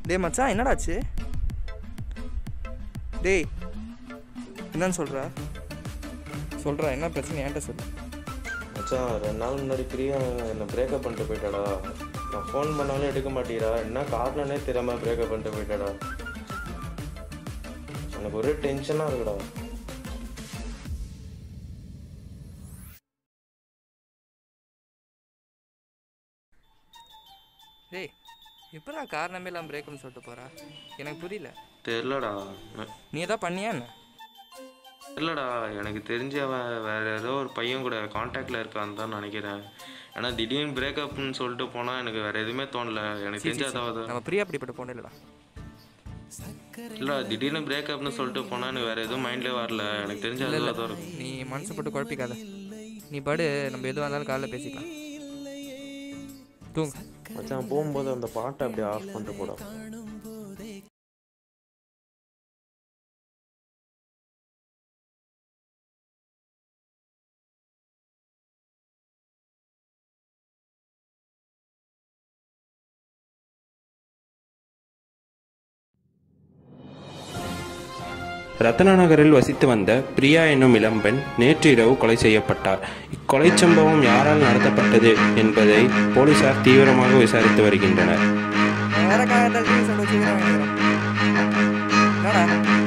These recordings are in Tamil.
டேய் மச்சான் என்னடாச்சு டேய் என்னன்னு சொல்கிறா சொல்கிறா என்ன பிரச்சனை என்கிட்ட சொல்லு மச்சான் ரெண்டு நாள் முன்னாடி பிரியா என்னை பிரேக்கப் பண்ணிட்டு போயிட்டாடா நான் ஃபோன் பண்ணாலும் எடுக்க மாட்டீரா என்ன காரணம்னே தெரியாம பிரேக்கப் பண்ணிட்டு போயிட்டாடா எனக்கு ஒரே டென்ஷனாக இருக்குடா டேய் எப்படா காரணமே இல்லாமல் பிரேக்கப்னு சொல்லிட்டு போகிறா எனக்கு புரியல தெரிலடா நீ எதாவது பண்ணியா என்ன தெரிலடா எனக்கு தெரிஞ்ச அவன் வேற ஏதோ ஒரு பையன் கூட காண்டாக்டில் இருக்கான்னு தான் நினைக்கிறேன் ஏன்னா திடீர்னு பிரேக்கப்னு சொல்லிட்டு போனால் எனக்கு வேற எதுவுமே தோணல எனக்கு தெரிஞ்ச அதாவது நம்ம பிரியா அப்படிப்பட்ட பொண்ணு இல்லைடா இல்லை திடீர்னு பிரேக்கப்னு சொல்லிட்டு போனால் எனக்கு வேற எதுவும் மைண்ட்லேயே வரல எனக்கு தெரிஞ்ச இல்லை அதுவாக தான் இல்லை இருக்கும் நீ மனசு போட்டு குழப்பிக்காத நீ படு நம்ம எதுவாக இருந்தாலும் காலைல பேசிக்கலாம் தூங்கு மச்சான் போகும்போது அந்த பாட்டை அப்படியே ஆஃப் பண்ணிட்டு போடா ரத்னா நகரில் வசித்து வந்த பிரியா என்னும் இளம்பெண் நேற்று இரவு கொலை செய்யப்பட்டார் இக்கொலை சம்பவம் யாரால் நடத்தப்பட்டது என்பதை போலீசார் தீவிரமாக விசாரித்து வருகின்றனர் வேற காரணத்தால் டிவி சவுண்ட் வச்சுக்கிறேன் என்னடா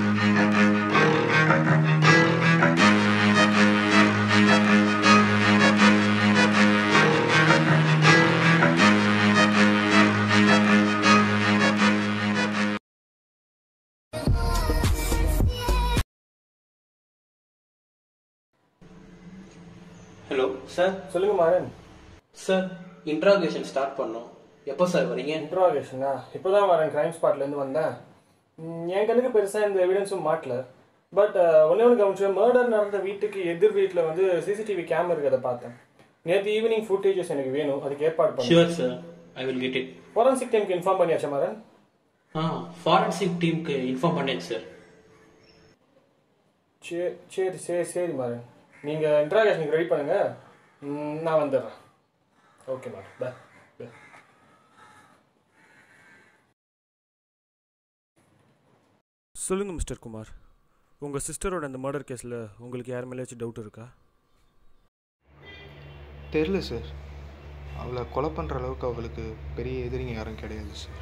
ஹலோ சார் சொல்லுங்க மாறன் சார் இன்ட்ராகேஷன் ஸ்டார்ட் பண்ணோம் எப்போ சார் வரீங்க இன்ட்ராகேஷனா இப்போதான் வரேன் கிரைம் ஸ்பாட்லேருந்து வந்தேன் ம், என் கண்ணுக்கு பெருசாக இந்த எவிடன்ஸும் மாட்டல பட் ஒன்றே ஒன்று கவனிச்சேன் மர்டர் நடந்த வீட்டுக்கு எதிர் வீட்டில் வந்து சிசிடிவி கேமரா இருக்கிறத பார்த்தேன் நேற்று ஈவினிங் ஃபுட்டேஜஸ் எனக்கு வேணும் அதுக்கு ஏற்பாடு பண்ணேன் sure sir I will get it forensic டைம்க்கு இன்ஃபார்ம் பண்ணியாச்சா மாறன் ஆ ஃபாரன்சிக் டீமுக்கு இன்ஃபார்ம் பண்ணேன் சார் சரி சரி சரி சரி மாறன் நீங்கள் இன்ட்ராகேஷனுக்கு ரெடி பண்ணுங்க ம், நான் வந்துடுறேன் ஓகே மாறன் பை பை சொல்லுங்கள் மிஸ்டர் குமார் உங்கள் சிஸ்டரோட அந்த மர்டர் கேஸில் உங்களுக்கு யார் மேலேயாச்சும் டவுட் இருக்கா தெரில சார் அவளை கொலை பண்ணுற அளவுக்கு அவளுக்கு பெரிய எதிரிங்க யாரும் கிடையாது சார்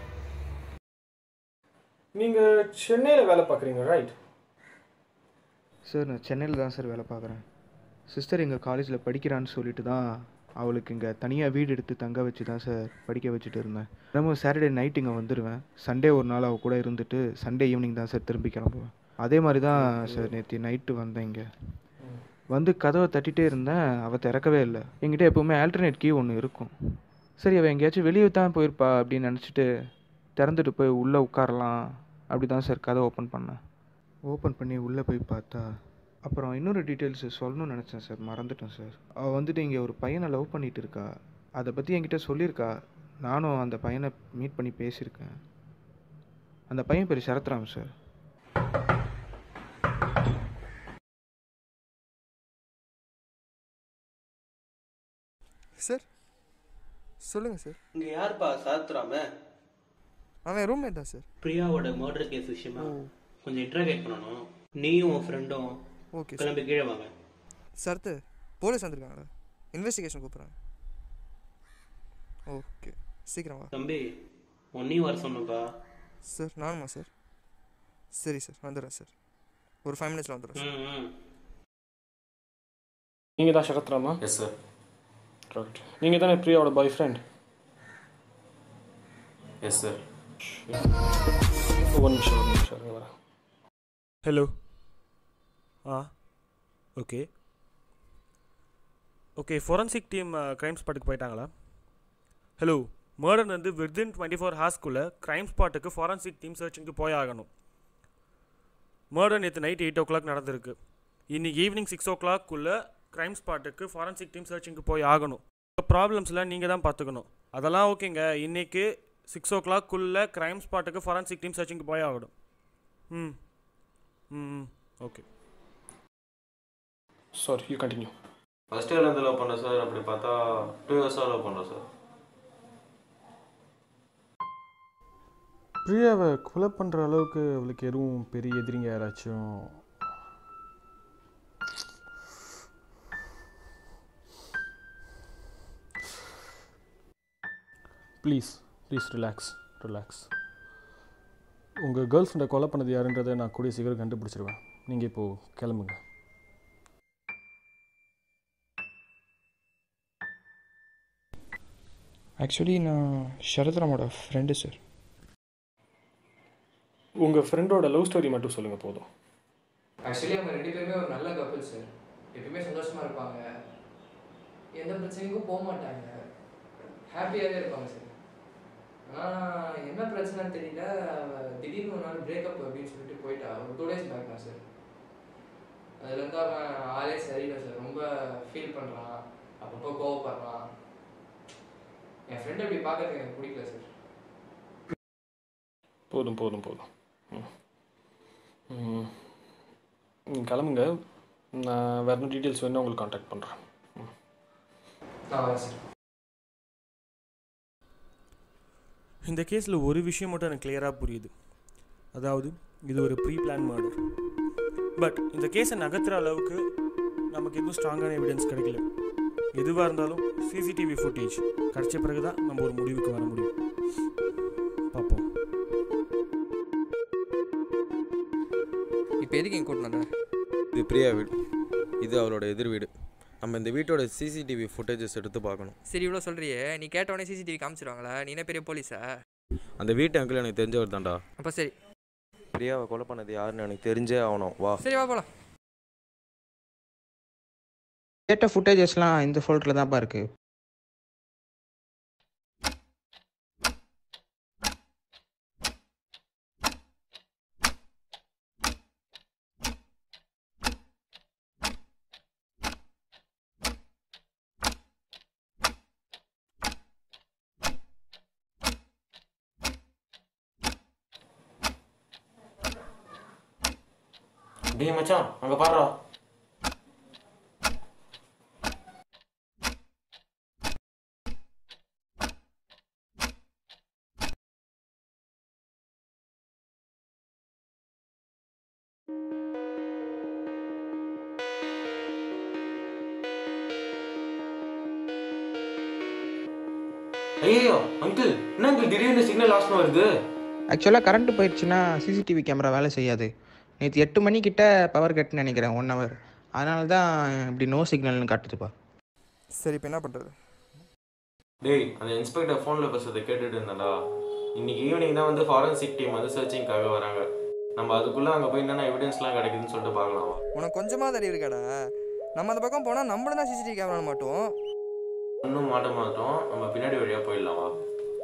நீங்கள் சென்னையில் வேலை பார்க்குறீங்க ரைட் சார் நான் சென்னையில் தான் சார் வேலை பார்க்குறேன் சிஸ்டர் எங்கள் காலேஜில் படிக்கிறான்னு சொல்லிட்டு தான் அவளுக்கு இங்கே தனியாக வீடு எடுத்து தங்க வச்சு தான் சார் படிக்க வச்சுட்டு இருந்தேன் தினமும் சாட்டர்டே நைட் இங்கே வந்துடுவேன் சண்டே ஒரு நாள் அவள் கூட இருந்துட்டு சண்டே ஈவினிங் தான் சார் திரும்பி கிளம்புவேன் அதே மாதிரி தான் சார் நேற்று நைட்டு வந்தேன் இங்கே வந்து கதவை தட்டிகிட்டே இருந்தேன் அவள் திறக்கவே இல்லை என்கிட்ட எப்போவுமே ஆல்டர்னேட் கீ ஒன்று இருக்கும் சரி அவள் எங்கேயாச்சும் வெளியே தான் போயிருப்பா அப்படின்னு நினச்சிட்டு திறந்துட்டு போய் உள்ளே உட்காரலாம் அப்படி தான் சார் கதை ஓப்பன் பண்ணேன் ஓப்பன் பண்ணி உள்ளே போய் பார்த்தா அப்புறம் இன்னொரு டீட்டெயில்ஸ் சொல்லணும்னு நினச்சேன் சார் மறந்துட்டேன் சார் அவள் வந்துட்டு இங்கே ஒரு பையனை லவ் பண்ணிட்டு இருக்கா அதை பற்றி என்கிட்ட சொல்லியிருக்கா நானும் அந்த பையனை மீட் பண்ணி பேசியிருக்கேன் அந்த பையன் பேர் சரத்ராம் சார் சார் சொல்லுங்கள் சார் இங்கே யாருப்பா சாத்ராம அவன் ரூம்மேட் தான் சார் பிரியாவோட மர்டர் கேஸ் விஷயமா கொஞ்சம் இன்ட்ராகேட் பண்ணணும் நீயும் உன் ஃப்ரெண்டும் ஓகே சார் கிளம்பி கீழே வாங்க சரத்து போலீஸ் வந்திருக்காங்களா இன்வெஸ்டிகேஷன் கூப்பிட்றாங்க ஓகே சீக்கிரம் வா தம்பி உன்னையும் வர சொன்னப்பா சார் நானுமா சார் சரி சார் வந்துடுறேன் சார் ஒரு ஃபைவ் மினிட்ஸில் வந்துடுறேன் சார் ம் ம் நீங்கள் தான் சரத்ராமா எஸ் சார் ரைட் நீங்கள் தானே பிரியாவோட பாய் ஃப்ரெண்ட் எஸ் சார் ஒரு நிமிஷம் ஒரு நிமிஷம் இருங்க வரேன் ஹலோ ஆ okay okay forensic team crime ஸ்பாட்டுக்கு போயிட்டாங்களா ஹலோ மர்டர் வந்து வித்தின் டுவெண்ட்டி ஃபோர் ஹார்ஸ்க்குள்ளே க்ரைம் ஸ்பாட்டுக்கு ஃபாரன்சிக் டீம் சர்ச்சிங்க்கு போய் ஆகணும் மர்டர் நேற்று நைட் எயிட் ஓ கிளாக் நடந்திருக்கு இன்னைக்கு ஈவினிங் சிக்ஸ் ஓ கிளாக்குள்ளே க்ரைம் ஸ்பாட்டுக்கு ஃபாரன்சிக் டீம் சர்ச்சிங்க்கு போய் ஆகணும் ப்ராப்ளம்ஸ்லாம் நீங்கள் தான் பார்த்துக்கணும் அதெல்லாம் ஓகேங்க இன்னைக்கு சிக்ஸ் ஓ கிளாக்குள்ளே க்ரைம் ஸ்பாட்டுக்கு ஃபாரன்சிக் டீம் சர்ச்சிங்க்கு போய் ஆகணும் ம் ம் okay sorry you continue first இயர்லேருந்து லவ் பண்ணேன் சார் அப்படி பார்த்தா டூ இயர்ஸாக லவ் பண்ணுறேன் சார் பிரியாவை கொலை பண்ணுற அளவுக்கு அவளுக்கு எதுவும் பெரிய எதிரிங்க யாராச்சும் ப்ளீஸ் ப்ளீஸ் ரிலாக்ஸ் ரிலாக்ஸ் உங்கள் கேர்ள் ஃப்ரெண்டை கொலை பண்ணது யாருன்றதை நான் கூடிய சீக்கிரம் கண்டுபிடிச்சிருவேன் நீங்கள் இப்போது கிளம்புங்க ஆக்சுவலி நான் சரத்ராமோட ஃப்ரெண்டு சார் உங்கள் ஃப்ரெண்டோட லவ் ஸ்டோரி மட்டும் சொல்லுங்கள் போதும் ஆக்சுவலி அவங்க ரெண்டு பேருமே ஒரு நல்ல கப்பல் சார் எப்பயுமே சந்தோஷமா இருப்பாங்க எந்த பிரச்சனைக்கும் போக மாட்டாங்க ஹாப்பியாகவே இருப்பாங்க சார் ஆனால் என்ன பிரச்சனைன்னு தெரியல அவ திடீர்னு ஒரு நாள் பிரேக்கப் அப்படின்னு சொல்லிட்டு போயிட்டா ஒரு டூ டேஸ் பேக் தான் சார் அதுலேருந்து அவன் ஆளே சரியில்லை சார் ரொம்ப ஃபீல் பண்ணுறான் அப்பப்போ கோவப்படுறான் என் ஃப்ரெண்ட் அப்படி பார்க்கறதுக்கு எனக்கு பிடிக்கல சார் போதும் போதும் போதும் ம். ம். ம், கிளம்புங்க நான் வேறு டீட்டெயில்ஸ் வேணும் உங்களுக்கு காண்டாக்ட் பண்ணுறேன் நான் வரேன் சார் இந்த கேஸில் ஒரு விஷயம் மட்டும் எனக்கு கிளியராக புரியுது அதாவது இது ஒரு ப்ரீ பிளான் மர்டர் பட் இந்த கேஸை நகர்த்துற அளவுக்கு நமக்கு எதுவும் ஸ்ட்ராங்கான எவிடன்ஸ் கிடைக்கல எதுவாக இருந்தாலும் சிசிடிவி ஃபுட்டேஜ் கிடைச்ச பிறகு தான் நம்ம ஒரு முடிவுக்கு வர முடியும் பார்ப்போம் இப்போ எதுக்கு இங்கே கூட்டினு வந்த இது பிரியா வீடு இது அவளோட எதிர் வீடு நம்ம இந்த வீட்டோட சிசிடிவி ஃபுட்டேஜஸ் எடுத்து பார்க்கணும் சரி இவ்வளோ சொல்கிறியே நீ கேட்டவொடனே சிசிடிவி காமிச்சிருவாங்களா நீ என்ன பெரிய போலீஸா அந்த வீட்டு அங்கிள் எனக்கு தெரிஞ்சவர் தான்டா அப்போ சரி பிரியாவை கொலை பண்ணது யாருன்னு எனக்கு தெரிஞ்சே ஆகணும் வா சரி வா போகலாம் கேட்ட ஃபுட்டேஜஸ்லாம் இந்த ஃபோல்டரில் தான்ப்பா இருக்குது டேய் மச்சான் அங்கே பாடுறா ஐயோ அங்கிள் என்ன அங்கிள் திடீர்னு சிக்னல் லாஸ்ட்னு வருது ஆக்சுவலாக கரண்ட் போயிடுச்சுன்னா சிசிடிவி கேமரா வேலை செய்யாது நேற்று எட்டு மணிக்கிட்ட பவர் கட்னு நினைக்கிறேன் ஒன் ஹவர் அதனால தான் இப்படி நோ சிக்னல்னு காட்டுதுப்பா சரி இப்போ என்ன பண்ணுறது டேய் அந்த இன்ஸ்பெக்டர் ஃபோனில் பேசுறதை கேட்டுட்டு இருந்தேன்டா இன்னைக்கு ஈவினிங் தான் வந்து ஃபாரன்சிக் டீம் வந்து சர்ச்சிங்காக வராங்க நம்ம அதுக்குள்ளே அங்கே போய் என்னென்ன எவிடன்ஸ்லாம் கிடைக்குதுன்னு சொல்லிட்டு பார்க்கலாம் வா. உனக்கு கொஞ்சமாக தடி இருக்காடா நம்ம அந்த பக்கம் போனால் நம்மளும் தான் சிசிடிவி கேமரா மாட்டோம் ஒன்றும் மாட்ட மாட்டோம் நம்ம பின்னாடி வழியாக போயிடலாம் வா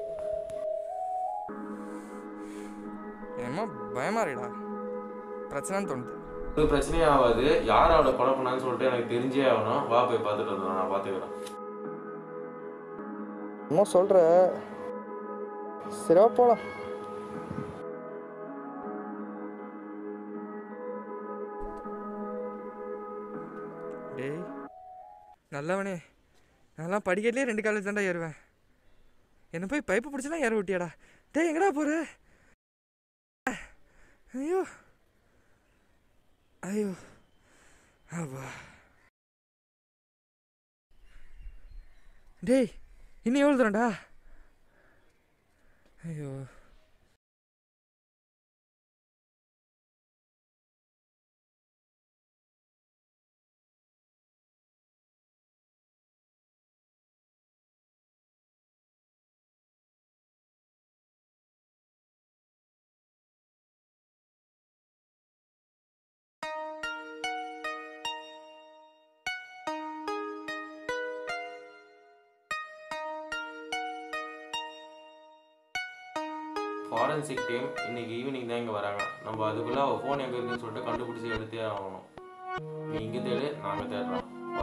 என்னமோ பயமாக இருக்குடா பிரச்சனைன்னு தோணுது ஒரு பிரச்சனையும் ஆகாது யார் அவளை கொலை பண்ணான்னு சொல்லிட்டு எனக்கு தெரிஞ்சே ஆகணும் வா போய் பார்த்துட்டு வந்துடும் நான் பார்த்துக்கிறேன் என்னமோ சொல்கிற சரிவா போகலாம் டேய் நல்லவனே நான்லாம் படிக்கட்டுலேயே ரெண்டு காலேஜ் தான்டா ஏறுவேன் என்ன போய் பைப்பு பிடிச்சலாம் ஏற விட்டியாடா டேய் எங்கடா போற ஐயோ ஐயோ அப்பா டேய் இன்னும் எவ்வளோ தூரம்டா ஐயோ ஃபாரன்சிக் டீம் இன்னைக்கு ஈவினிங் தான் இங்கே வராங்க நம்ம அதுக்குள்ளே அவள் ஃபோன் எங்கே இருக்குன்னு சொல்லிட்டு கண்டுபிடிச்சி எடுத்தே ஆகணும் நீ இங்கே தேடு நாங்கள் தேடுறோம் வா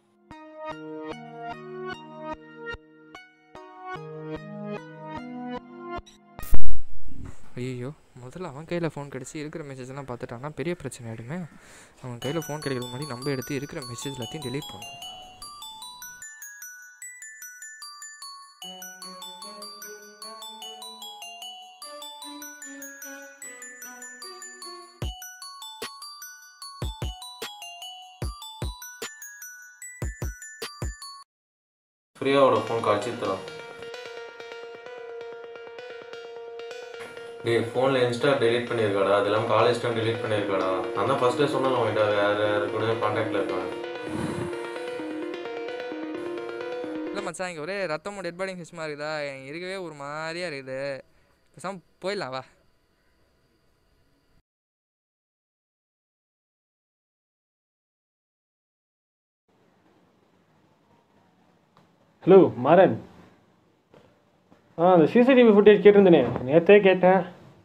ஐயோ முதல்ல அவன் கையில் ஃபோன் கிடச்சி இருக்கிற மெசேஜ்லாம் பார்த்துட்டான்னா பெரிய பிரச்சனை ஆகிடுமே அவன் கையில் ஃபோன் கிடைக்கிறதுக்கு முன்னாடி நம்ம எடுத்து இருக்கிற மெசேஜ் எல்லாத்தையும் டெலீட் பண்ணணும் பிரியாவோட ஃபோன் கழிச்சித்தரா டேய் ஃபோனில் இன்ஸ்டா டெலீட் பண்ணியிருக்காடா அது இல்லாமல் காலேஜ் டைம் டெலீட் பண்ணியிருக்காடா நான் தான் ஃபஸ்ட்டே சொன்னேன் உங்கள்கிட்ட வேறு யாரு கூட காண்டாக்டில் இருக்காங்க இல்லை மச்சான் இங்கே ஒரே ரத்தமும் டெட் பாடிங் சிஸ்டமாக இருக்குதா எனக்கு இருக்கவே ஒரு மாதிரியா இருக்குது பேசாம போயிடலாம் வா ஹலோ மாறன் ஆ அந்த சிசிடிவி ஃபுட்டேஜ் கேட்டிருந்தேனே நேற்றே கேட்டேன்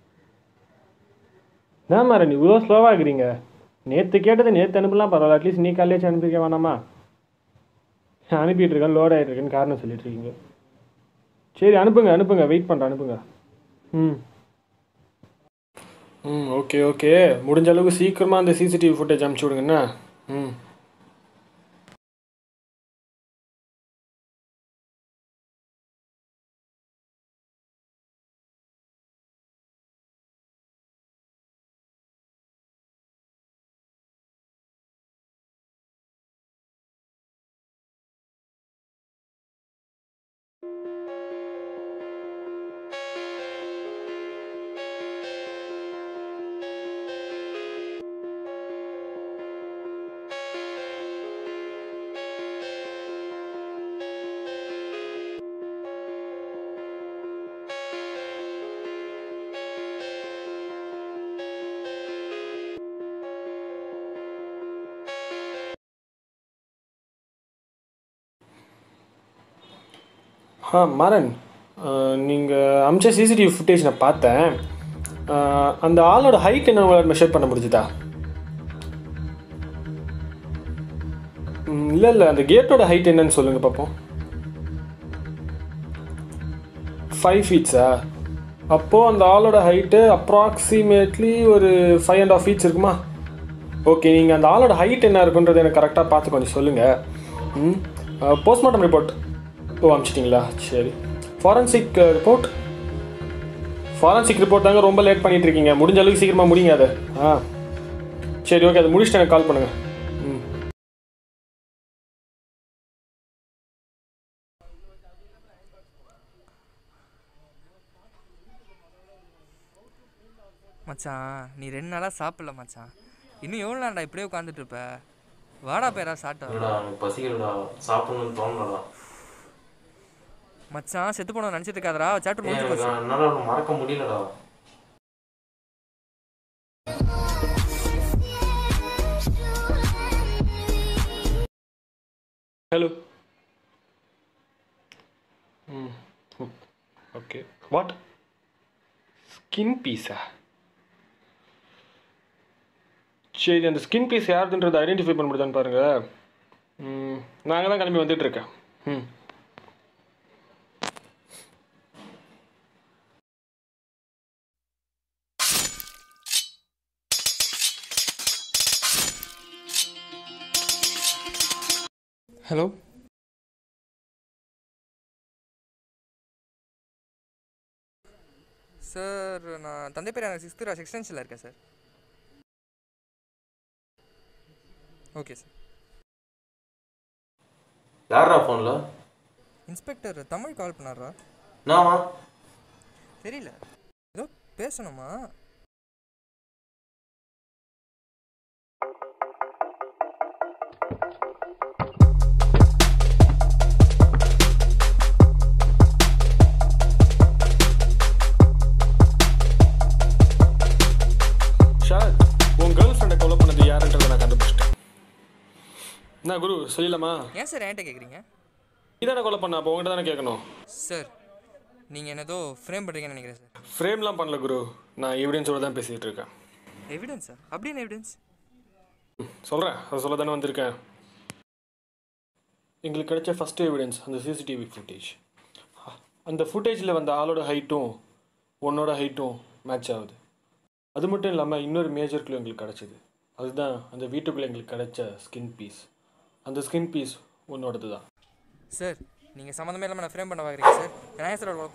என்ன மாறன் இவ்வளோ ஸ்லோவாக இருக்கிறீங்க நேற்று கேட்டது நேற்று அனுப்பலாம் பரவாயில்ல அட்லீஸ்ட் நீ காலேஜ் அனுப்பிக்க வேணாமா அனுப்பிட்டு இருக்கேன் லோட் ஆகிட்டு இருக்கேன்னு காரணம் சொல்லிட்டு இருக்கீங்க சரி அனுப்புங்க அனுப்புங்க வெயிட் பண்ணுறேன் அனுப்புங்க ம் ம் ஓகே ஓகே முடிஞ்ச அளவுக்கு சீக்கிரமாக அந்த சிசிடிவி ஃபுட்டேஜ் அனுப்பிச்சி விடுங்கண்ணா ம் ஆ மாறன் நீங்கள் அமிச்ச சிசிடிவி ஃபுட்டேஜ் நான் பார்த்தேன் அஹ், அந்த ஆளோட ஹைட் என்ன உங்களால் மெஷர் பண்ண முடிஞ்சுதா இல்லை இல்லை அந்த கேட்டோட ஹைட் என்னன்னு சொல்லுங்கள் பார்ப்போம் ஃபைவ் ஃபீட்ஸா அப்போது அந்த ஆளோட ஹைட்டு அப்ராக்சிமேட்லி ஒரு ஃபைவ் அண்ட் ஆஃப் ஃபீட்ஸ் இருக்குமா ஓகே நீங்கள் அந்த ஆளோட ஹைட் என்ன இருக்குன்றது எனக்கு கரெக்டாக பார்த்து கொஞ்சம் சொல்லுங்கள் ம் போஸ்ட்மார்ட்டம் ரிப்போர்ட் ஓ அனுப்பிச்சிட்டிங்களா சரி ஃபாரன்சிக் ரிப்போர்ட் ஃபாரன்சிக் ரிப்போர்ட் தாங்க ரொம்ப லேட் பண்ணிட்டு இருக்கீங்க முடிஞ்ச அளவுக்கு சீக்கிரமாக முடிங்க அது ஆ சரி ஓகே அதை முடிச்சுட்டு எனக்கு கால் பண்ணுங்கள் ம் மச்சான் நீ ரெண்டு நாளாக சாப்பிடல மச்சான் இன்னும் எவ்வளோ நேரம்டா இப்படியே உட்காந்துட்டு இருப்ப வாடா பேரா சாப்பிட்டு இல்லடா எனக்கு பசிக்கலடா சாப்பிடணும்னு தோணலடா மச்சான் செத்து போன நினச்சிட்டு இருக்காதடா சாப்பிட்டு ஏன் முடிஞ்சு எனக்கு போச்சு என்னால் அவனை மறக்க முடியலடா ஹலோ ம் ஓகே வாட் ஸ்கின் பீஸா சரி அந்த ஸ்கின் பீஸ் யாருதுன்றதை ஐடென்டிஃபை பண்ண முடியுதான்னு பாருங்கள் நாங்கள் தான் கிளம்பி வந்துட்டு இருக்கேன் ம் ஹலோ சார் நான் தந்தை பேர் எனக்கு சிக்ஸ்த்து ராஸ் எக்ஸ்டென்ஷனில் இருக்கேன் சார் ஓகே சார் யாரா ஃபோனில் இன்ஸ்பெக்டர் தமிழ் கால் பண்ணாரா என்னவா தெரியல ஏதோ பேசணுமா ஷாத் உன் கேர்ள் ஃப்ரெண்டை கொலை பண்ணது யாருன்றதை நான் கண்டுபிடிச்சிட்டேன் என்ன குரு சொல்லலாமா ஏன் சார் என்கிட்ட கேட்குறீங்க நீ தானே கொலை பண்ண அப்போ உங்கள்கிட்ட தானே கேட்கணும் சார் நீங்கள் என்ன ஏதோ ஃப்ரேம் பண்ணுறீங்கன்னு நினைக்கிறேன் சார் ஃப்ரேம்லாம் பண்ணல குரு நான் எவிடன்ஸோட தான் பேசிகிட்டு இருக்கேன் எவிடன்ஸ் சார் அப்படி என்ன எவிடன்ஸ் சொல்கிறேன் அதை சொல்ல தானே வந்திருக்கேன் எங்களுக்கு கிடைச்ச ஃபஸ்ட்டு எவிடன்ஸ் அந்த சிசிடிவி ஃபுட்டேஜ் அந்த ஃபுட்டேஜில் வந்த ஆளோட ஹைட்டும் உன்னோட ஹைட்டும் மேட்ச் ஆகுது அது மட்டும் இல்லாமல் இன்னொரு மேஜர் க்ளூ எங்களுக்கு கிடச்சிது அதுதான் அந்த வீட்டுக்குள்ளே எங்களுக்கு கிடைச்ச ஸ்கின் பீஸ் அந்த ஸ்கின் பீஸ் உன்னோடது தான் சார் நீங்கள் சம்மந்தமே இல்லாமல் நான் ஃப்ரேம் பண்ண பார்க்குறீங்க சார் நான் ஏன் சார்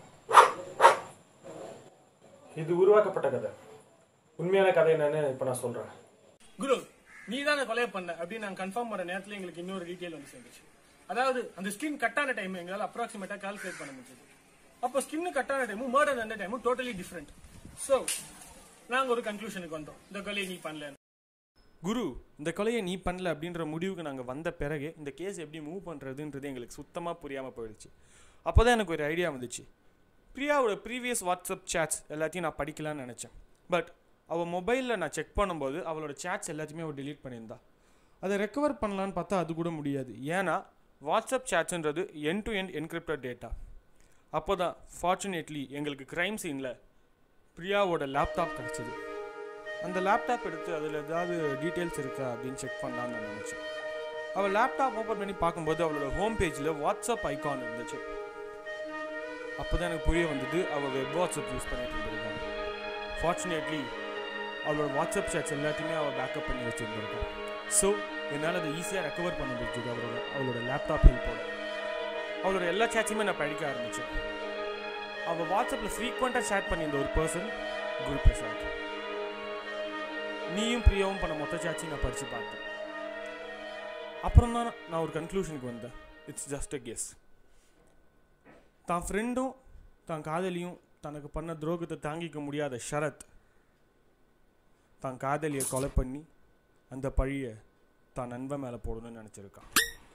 இது உருவாக்கப்பட்ட கதை உண்மையான கதை என்னன்னு இப்போ நான் சொல்கிறேன் குரு நீ தானே கொலை பண்ண அப்படின்னு நாங்கள் கன்ஃபார்ம் பண்ண நேரத்தில் எங்களுக்கு இன்னொரு டீட்டெயில் வந்து சேர்ந்துச்சு அதாவது அந்த ஸ்கின் கட்டான டைம் எங்களால் அப்ராக்சிமேட்டா கால்குலேட் பண்ண முடிஞ்சது அப்போ ஸ்கின் கட்டான டைமும் மர்டர் நடந்த டைமும் டோட்டலி டிஃப்ரெண்ட் ஸோ நாங்கள் ஒரு கன்க்ளூஷனுக்கு வந்தோம் இந்த கொலையை நீ பண்ணல குரு இந்த கொலையை நீ பண்ணல அப்படின்ற முடிவுக்கு நாங்கள் வந்த பிறகு இந்த கேஸ் எப்படி மூவ் பண்ணுறதுன்றது எங்களுக்கு சுத்தமாக புரியாமல் போயிடுச்சு அப்போ தான் எனக்கு ஒரு ஐடியா வந்துச்சு பிரியாவோட ப்ரீவியஸ் வாட்ஸ்அப் சேட்ஸ் எல்லாத்தையும் நான் படிக்கலாம்னு நினச்சேன் பட் அவள் மொபைலில் நான் செக் பண்ணும்போது அவளோட சேட்ஸ் எல்லாத்தையுமே அவள் delete பண்ணியிருந்தா அதை ரெக்கவர் பண்ணலான்னு பார்த்தா அது கூட முடியாது ஏன்னா வாட்ஸ்அப் சேட்ஸ்ன்றது end to end encrypted data அப்போ தான் ஃபார்ச்சுனேட்லி எங்களுக்கு க்ரைம் சீனில் பிரியாவோட லேப்டாப் கிடச்சிது அந்த லேப்டாப் எடுத்து அதில் ஏதாவது டீட்டெயில்ஸ் இருக்கா அப்படின்னு செக் பண்ணலான்னு நான் நினச்சேன் அவள் லேப்டாப் ஓப்பன் பண்ணி பார்க்கும்போது அவளோட ஹோம் பேஜில் வாட்ஸ்அப் ஐகான் இருந்துச்சு அப்போ தான் எனக்கு புரிய வந்தது அவள் வெப் வாட்ஸ்அப் யூஸ் பண்ணிட்டு இருந்திருக்காங்க ஃபார்ச்சுனேட்லி அவளோட வாட்ஸ்அப் சேட்ஸ் எல்லாத்தையுமே அவள் பேக்கப் பண்ணி வச்சுருந்துருக்கான் ஸோ என்னால் அதை ஈஸியாக ரெக்கவர் பண்ண முடிஞ்சது அவளோட அவளோட லேப்டாப் ஹெல்ப்போட அவளோட எல்லா சேட்ஸையுமே நான் படிக்க ஆரம்பித்தேன் அவள் வாட்ஸ்அப்பில் ஃப்ரீக்வெண்ட்டாக சேட் பண்ணியிருந்த ஒரு பர்சன் குரு பிரசாத் நீயும் பிரியாவும் பண்ண மொத்த சேட்சையும் நான் படித்து பார்த்தேன் அப்புறம் தான் நான் ஒரு கன்க்ளூஷனுக்கு வந்தேன் இட்ஸ் ஜஸ்ட் அ கெஸ் தான் ஃப்ரெண்டும் தான் காதலியும் தனக்கு பண்ண துரோகத்தை தாங்கிக்க முடியாத ஷரத் தான் காதலியை கொலை பண்ணி அந்த பழியை தான் நண்பன் மேலே போடணும்னு நினச்சிருக்கான்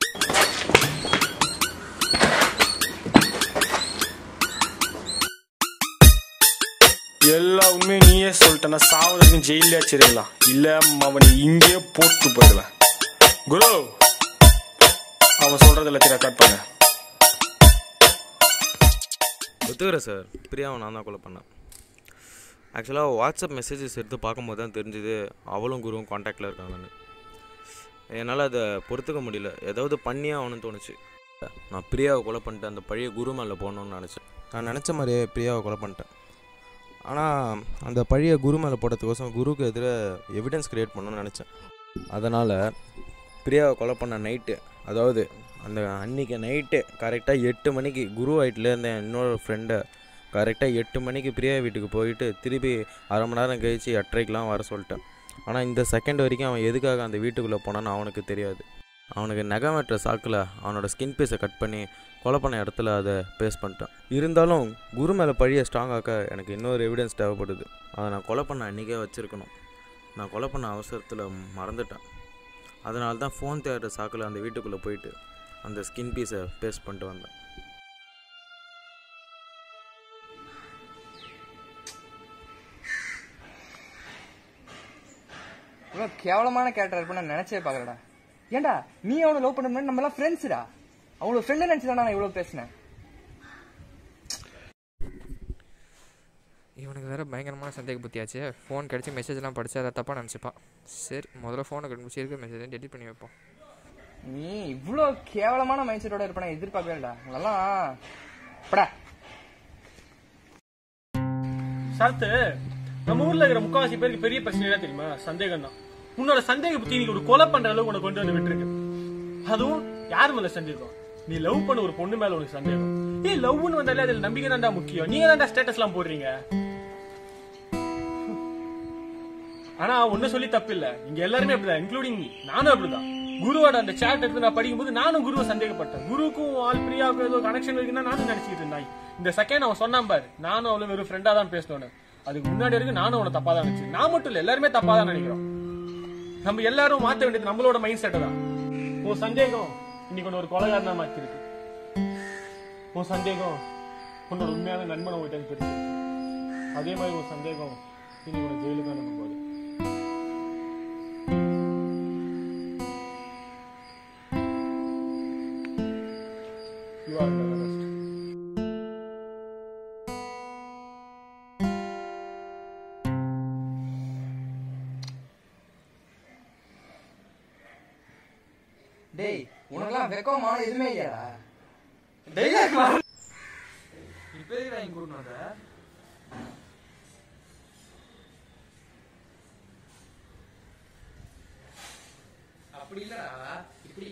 எல்லா உண்மையும் நீயே சொல்லிட்ட நான் சாவதுக்கு ஜெயிலே வச்சிருக்கலாம் இல்லை அவனை இங்கேயே போட்டு போயிடுவேன் குரு அவன் சொல்றது எல்லாத்தையும் ரெக்கார்ட் பண்ண ஒத்துக்கிறேன் சார் பிரியாவை நான் தான் கொலை பண்ணேன் ஆக்சுவலாக வாட்ஸ்அப் மெசேஜஸ் எடுத்து பார்க்கும்போது தான் தெரிஞ்சுது அவளும் குருவும் காண்டாக்டில் இருக்காங்கன்னு என்னால் அதை பொறுத்துக்க முடியல ஏதாவது பண்ணியே ஆகணும்னு தோணுச்சு நான் பிரியாவை கொலை பண்ணிட்டு அந்த பழைய குரு மேலே போகணும்னு நினச்சேன் நான் நினச்ச மாதிரியே பிரியாவை கொலை பண்ணிட்டேன் ஆனால் அந்த பழைய குரு மேலே போடுறதுக்கோசம் குருக்கு எதிராக எவிடன்ஸ் க்ரியேட் பண்ணணும்னு நினச்சேன் அதனால் பிரியாவை கொலை பண்ண நைட்டு அதாவது அந்த அன்றைக்கி நைட்டு கரெக்டாக எட்டு மணிக்கு குரு வீட்டில் இருந்த இன்னொரு ஃப்ரெண்டை கரெக்டாக எட்டு மணிக்கு பிரியா வீட்டுக்கு போயிட்டு திருப்பி அரை மணி நேரம் கழித்து எட்டரைக்கெலாம் வர சொல்லிட்டேன் ஆனால் இந்த செகண்ட் வரைக்கும் அவன் எதுக்காக அந்த வீட்டுக்குள்ளே போனான்னு அவனுக்கு தெரியாது அவனுக்கு நகம் வெட்டுற சாக்கில் அவனோட ஸ்கின் பீஸை கட் பண்ணி கொலை பண்ண இடத்துல அதை பேஸ் பண்ணிட்டான் இருந்தாலும் குரு மேலே பழிய ஸ்ட்ராங்காக்க எனக்கு இன்னொரு எவிடன்ஸ் தேவைப்படுது அதை நான் கொலை பண்ண அன்றைக்கே வச்சுருக்கணும் நான் கொலை பண்ண அவசரத்தில் மறந்துட்டேன் அதனால தான் ஃபோன் தேடுற சாக்கில் அந்த வீட்டுக்குள்ளே போயிட்டு அந்த ஸ்கின் பீஸை பேஸ்ட் பண்ணிட்டு வந்தேன் இவ்வளோ கேவலமான கேரக்டர் இருப்பேன் நான் நினைச்சே பார்க்கலடா ஏன்டா நீ அவனை லவ் பண்ண முன்னாடி நம்ம எல்லாம் ஃப்ரெண்ட்ஸ்டா அவங்கள ஃப்ரெண்டு நினச்சி நான் இவ்வளோ பேசினேன் இவனுக்கு வேற பயங்கரமான சந்தேக புத்தியாச்சு ஃபோன் கிடச்சி மெசேஜ்லாம் படிச்சு அதை தப்பாக நினச்சிப்பான் சரி முதல்ல ஃபோனை கண்டுபிடிச்சி இருக்க மெசேஜ் டெலிட் பண்ணி வைப்போம் நீ இவ்வளோ கேவலமான மைண்ட் செட்டோட இருப்பேன் நான் எதிர்பார்க்கவேடா உங்களெல்லாம் படா சரத்து நம்ம ஊர்ல இருக்கிற முக்காவாசி பேருக்கு பெரிய பிரச்சனை என்ன தெரியுமா சந்தேகம் தான் உன்னோட சந்தேக புத்தி நீ ஒரு கொலை பண்ற அளவுக்கு உனக்கு கொண்டு வந்து விட்டுருக்கு அதுவும் யார் மேல சந்தேகம் நீ லவ் பண்ண ஒரு பொண்ணு மேல உனக்கு சந்தேகம் ஏய் லவ்னு வந்தாலே அதுல நம்பிக்கை தான்டா முக்கியம் நீங்க தான்டா ஸ்டேட்டஸ் எல்லாம் போடுறீங்க ஆனா ஒண்ணு சொல்லி தப்பு இல்ல இங்க எல்லாருமே அப்படிதான் இன்க்ளூடிங் மீ நானும் அப்படிதான் குருவோட அந்த சாட் எடுத்து நான் படிக்கும்போது நானும் குருவை சந்தேகப்பட்டேன் குருவுக்கும் ஆல் பிரியாவுக்கும் ஏதோ கனெக்ஷன் இருக்குன்னா நானும் நினைச்சிட்டு இருந்தேன் இந்த செகண்ட் அவன் சொன்னான் பாரு நானும் அவளும் வெறும் ஃப்ரெண்டா தான் பேசணும்னு அதுக்கு முன்னாடி வரைக்கும் நானும் அவனை தப்பா தான் நினைச்சேன் நான் மட்டும் இல்ல எல்லாருமே தப்பா தான் நினைக்கிறோம் நம்ம எல்லாரும் மாத்த வேண்டியது நம்மளோட மைண்ட் செட்டை தான் உன் சந்தேகம் இன்னைக்கு உன்னை ஒரு கொலகாரனா மாத்திருக்கு உன் சந்தேகம் உன்னோட உண்மையான நண்பனை உங்ககிட்ட பிரிச்சு அதே மாதிரி உன் சந்தேகம் இன்னைக்கு உனக்கு ஜெயிலுக்கு அனுப்பும் போது You are under arrest. டேய் உனக்கெல்லாம் வெக்கமான எதுவுமே இல்லையாடா இப்போ எதுக்கு வாங்கி கொடுக்கணும் அதை அப்படி இல்லடா இப்படி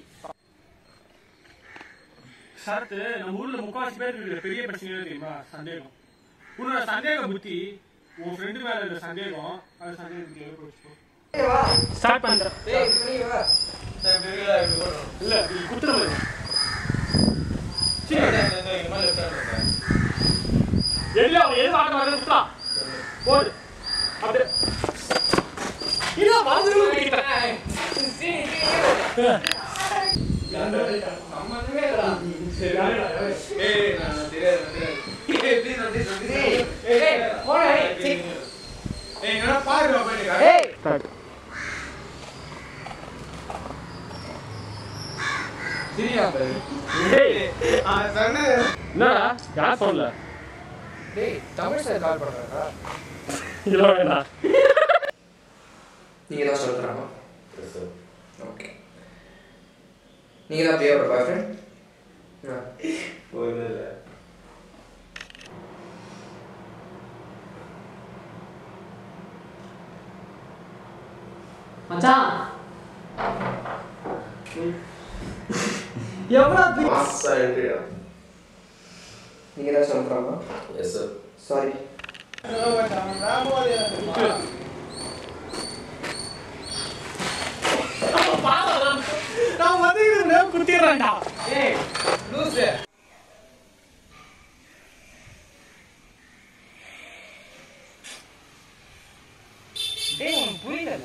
சரத்து நம்ம ஊர்ல முக்காவாசி பேர் இருக்கிற பெரிய பிரச்சனை என்ன தெரியுமா சந்தேகம் உன்னோட சந்தேக புத்தி உன் ஃப்ரெண்டு மேல இருக்கிற சந்தேகம் அது சந்தேக புத்தி எவ்வளவு போச்சு வா. ஸ்டார்ட் பண்றேன் டேய் இப்படி வா இல்ல இது குத்துறது எது அவன் எது வாங்க வரது விட்டா போடு அப்படியே இல்ல மறந்துட்டு போயிட்டேன் சம்மந்தமே இல்லடா. ஏய் நான் தெரியாது தெரியாது ஏய், போடா, ஏய், சீ. ஏய் என்னடா பாருடா போயிட்டு ஏய். சிரியா பாரு. என்னடா யார் சொல்லல டேய் தமிழ் சார் கால் பண்றாரா இல்ல வேணா நீங்க தான் சொல்றாங்க ஓகே நீங்க தான் பிரியாவோட பாய் ஃப்ரெண்ட் மச்சான் எவ்வளோ நீங்க தான் சொல்றாங்க எஸ் சார் சாரி நான் வந்து இது குத்திடுறேன்டா ஏய் லூசு டேய் உனக்கு புரியல